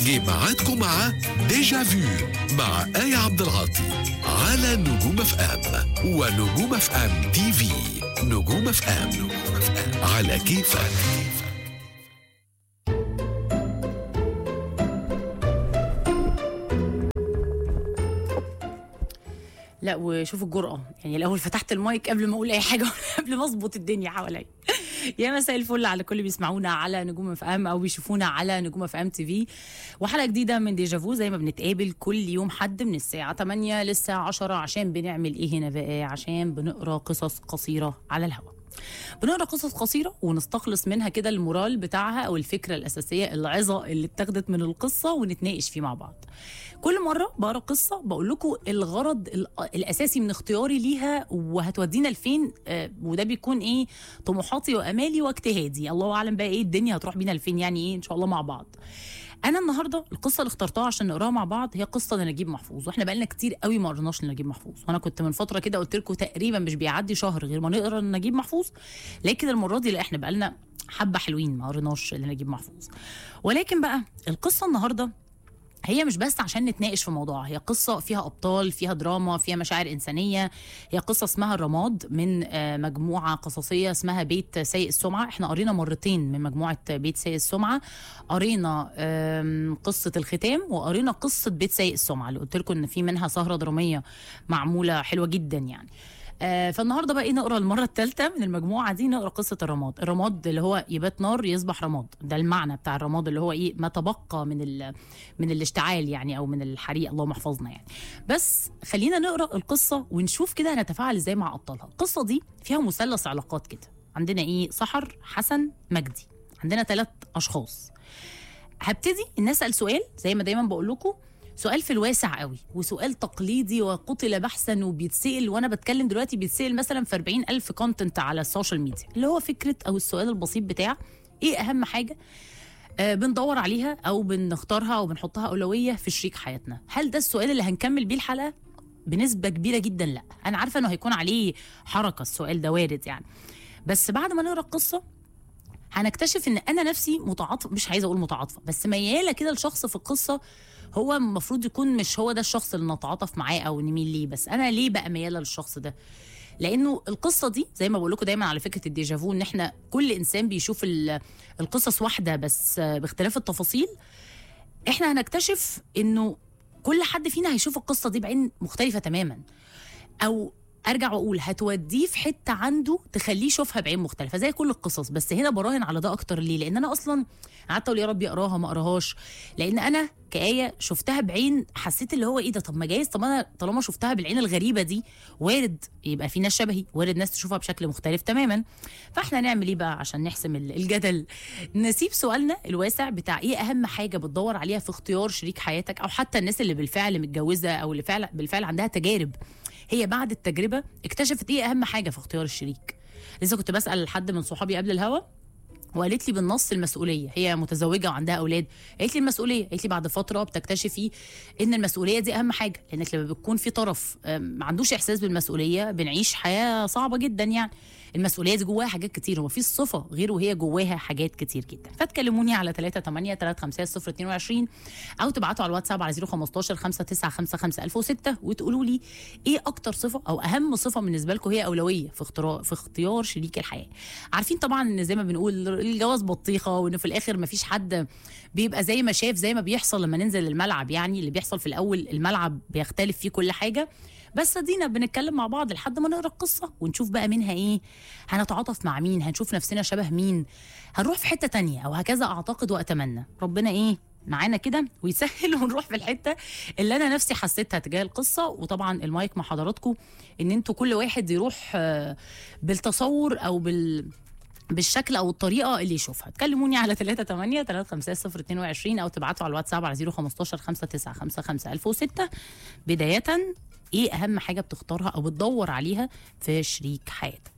جه ميعادكم مع ديجا فيو مع آية عبد العاطي على نجوم اف ام ونجوم اف ام تي في نجوم اف ام على كيفك لا وشوف الجرأة يعني الأول فتحت المايك قبل ما أقول أي حاجة قبل ما أظبط الدنيا حواليا يا مساء الفل على كل اللي بيسمعونا على نجوم اف ام او بيشوفونا على نجوم اف ام تي في وحلقه جديده من ديجافو زي ما بنتقابل كل يوم حد من الساعه 8 للساعه 10 عشان بنعمل ايه هنا بقى عشان بنقرا قصص قصيره على الهواء بنقرا قصص قصيره ونستخلص منها كده المورال بتاعها او الفكره الاساسيه العظه اللي اتاخدت من القصه ونتناقش فيه مع بعض كل مره بقرا قصه بقول لكم الغرض ال- الاساسي من اختياري ليها وهتودينا لفين آه، وده بيكون ايه طموحاتي وامالي واجتهادي الله اعلم بقى ايه الدنيا هتروح بينا لفين يعني ايه ان شاء الله مع بعض انا النهارده القصه اللي اخترتها عشان نقراها مع بعض هي قصه لنجيب محفوظ واحنا بقالنا كتير قوي ما قرناش لنجيب محفوظ وانا كنت من فتره كده قلت لكم تقريبا مش بيعدي شهر غير ما نقرا لنجيب محفوظ لكن المره دي لا احنا بقالنا حبه حلوين ما قريناش لنجيب محفوظ ولكن بقى القصه النهارده هي مش بس عشان نتناقش في موضوعها هي قصة فيها أبطال فيها دراما فيها مشاعر إنسانية هي قصة اسمها الرماد من آه، مجموعة قصصية اسمها بيت سيء السمعة احنا قرينا مرتين من مجموعة بيت سيء السمعة قرينا آم، قصة الختام وقرينا قصة بيت سيء السمعة اللي قلت لكم ان في منها سهرة درامية معمولة حلوة جدا يعني آه، فالنهارده بقى ايه نقرا المره الثالثه من المجموعه دي نقرا قصه الرماد الرماد اللي هو يبات نار يصبح رماد ده المعنى بتاع الرماد اللي هو ايه ما تبقى من ال من الاشتعال يعني او من الحريق اللهم احفظنا يعني بس خلينا نقرا القصه ونشوف كده هنتفاعل ازاي مع ابطالها القصه دي فيها مثلث علاقات كده عندنا ايه سحر حسن مجدي عندنا ثلاث اشخاص هبتدي ان اسال سؤال زي ما دايما بقول لكم سؤال في الواسع قوي وسؤال تقليدي وقتل بحثا وبيتسال وانا بتكلم دلوقتي بيتسال مثلا في 40 الف كونتنت على السوشيال ميديا اللي هو فكره او السؤال البسيط بتاع ايه اهم حاجه آه، بندور عليها او بنختارها او بنحطها اولويه في شريك حياتنا هل ده السؤال اللي هنكمل بيه الحلقه بنسبه كبيره جدا لا انا عارفه انه هيكون عليه حركه السؤال ده وارد يعني بس بعد ما نقرا القصه هنكتشف ان انا نفسي متعاطفه مش عايزه اقول متعاطفه بس مياله كده لشخص في القصه هو المفروض يكون مش هو ده الشخص اللي نتعاطف معاه او نميل ليه بس انا ليه بقى مياله للشخص ده لانه القصه دي زي ما بقول لكم دايما على فكره الديجافو ان احنا كل انسان بيشوف ال- القصص واحده بس باختلاف التفاصيل احنا هنكتشف انه كل حد فينا هيشوف القصه دي بعين مختلفه تماما او ارجع واقول هتوديه في حته عنده تخليه يشوفها بعين مختلفه زي كل القصص بس هنا براهن على ده اكتر ليه لان انا اصلا قعدت اقول يا رب اقراها ما اقراهاش لان انا كآية شفتها بعين حسيت اللي هو ايه ده طب ما جايز طب انا طالما شفتها بالعين الغريبه دي وارد يبقى في ناس شبهي وارد ناس تشوفها بشكل مختلف تماما فاحنا نعمل ايه بقى عشان نحسم ال- الجدل نسيب سؤالنا الواسع بتاع ايه اهم حاجه بتدور عليها في اختيار شريك حياتك او حتى الناس اللي بالفعل متجوزه او اللي فعلا بالفعل عندها تجارب هي بعد التجربه اكتشفت ايه اهم حاجه في اختيار الشريك لسه كنت بسال حد من صحابي قبل الهوا وقالت لي بالنص المسؤوليه هي متزوجه وعندها اولاد قالت لي المسؤوليه قالت لي بعد فتره بتكتشفي ان المسؤوليه دي اهم حاجه لانك لما بتكون في طرف آم، ما عندوش احساس بالمسؤوليه بنعيش حياه صعبه جدا يعني المسؤوليه دي جواها حاجات كتير وما فيش صفه غير وهي جواها حاجات كتير جدا فتكلموني على 3 8 3 5 0 22 او تبعتوا على الواتساب على 015 595 1006 وتقولوا لي ايه اكتر صفه او اهم صفه بالنسبه لكم هي اولويه في اختيار في اختيار شريك الحياه عارفين طبعا ان زي ما بنقول الجواز بطيخه وان في الاخر ما فيش حد بيبقى زي ما شاف زي ما بيحصل لما ننزل الملعب يعني اللي بيحصل في الاول الملعب بيختلف فيه كل حاجه بس ادينا بنتكلم مع بعض لحد ما نقرا القصه ونشوف بقى منها ايه هنتعاطف مع مين هنشوف نفسنا شبه مين هنروح في حته تانية او هكذا اعتقد واتمنى ربنا ايه معانا كده ويسهل ونروح في الحته اللي انا نفسي حسيتها تجاه القصه وطبعا المايك مع حضراتكم ان انتوا كل واحد يروح آه، بالتصور او بال بالشكل او الطريقه اللي يشوفها تكلموني على 3 8 3 5 0 22 او تبعتوا على الواتساب على 015 595 1006 بدايه ايه اهم حاجه بتختارها او بتدور عليها في شريك حياتك